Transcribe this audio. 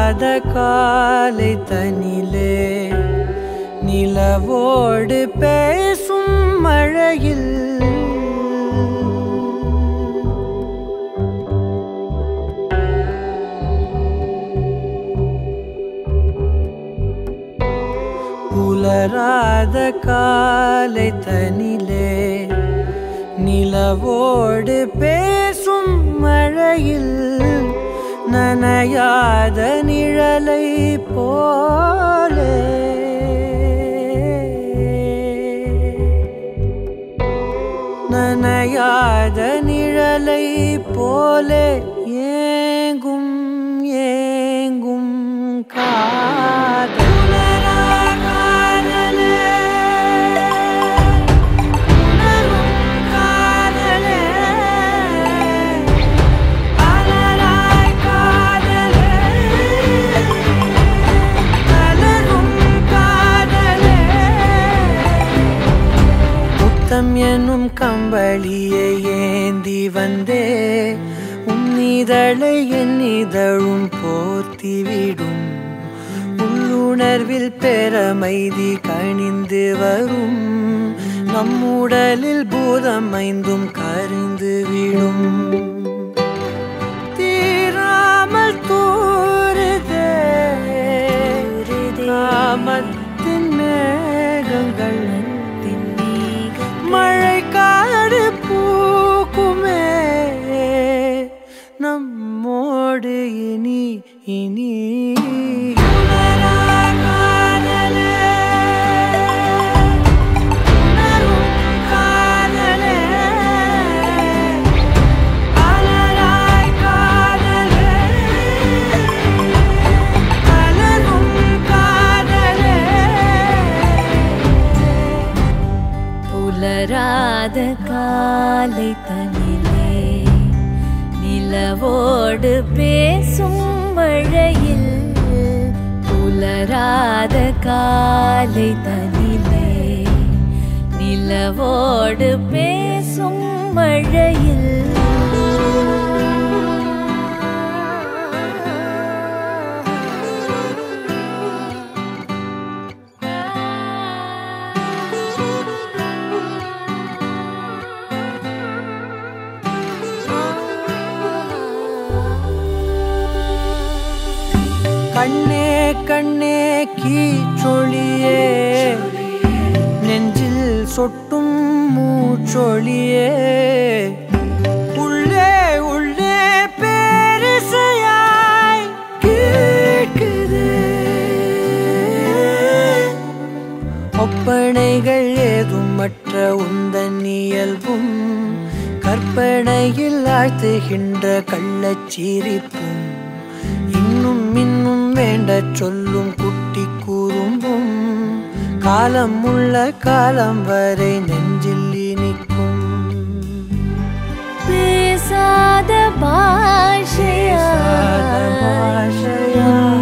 புலராத காலை தனிலே நிலவோடு பேசும் மழையில் புலராத காலை தனிலே நிலவோடு பேசும் மழையில் நனையாத நிழலை போலே நனையாத நிழலை போலே ஏங்கும் ஏங்கும் காதல் காதலே உணரும் காதலே அலராய் காதலே அலரும் காதலே முத்தம் எனும் கம்பளியை ஏந்தி வந்தே உன்னிதழை என் இதழும் போர்த்திவிடும் உள்ளுணர்வில் பெறமைதி கணிந்து வரும் நம்முடலில் பூதம் ஐந்தும் கரிந்து விடும் தீராமல் தூருதே காமத்தின் மேகங்கள் மழை காடு பூக்குமே நம்மோடு இனி இனி காதலே உணரும் காதலே அலராய் காதலே அலரும் காதலே புலராத காலை தனிலே நிலவோடு பேசும் மழையில் புலராத காலை தனிலே நிலவோடு பேசும் மழையில் கண்ணே கண்ணே கீச்சொழியே நெஞ்சில் சொட்டும் மூச்சொழியே உள்ளே உள்ளே பேரிசையாய் கேட்குது ஒப்பனைகள் ஏதும் மற்ற உந்தன் இயல்பும் கற்பனையில் ஆழ்த்துகின்ற கள்ளச்சிரிப்பும் இன்னும் இன்னும் வேண்ட சொல்லும் குட்டி கூறும்பும் காலம் உள்ள காலம் வரை நெஞ்சில் இனிக்கும் பேசாத பாஷையா பேசாத பாஷையா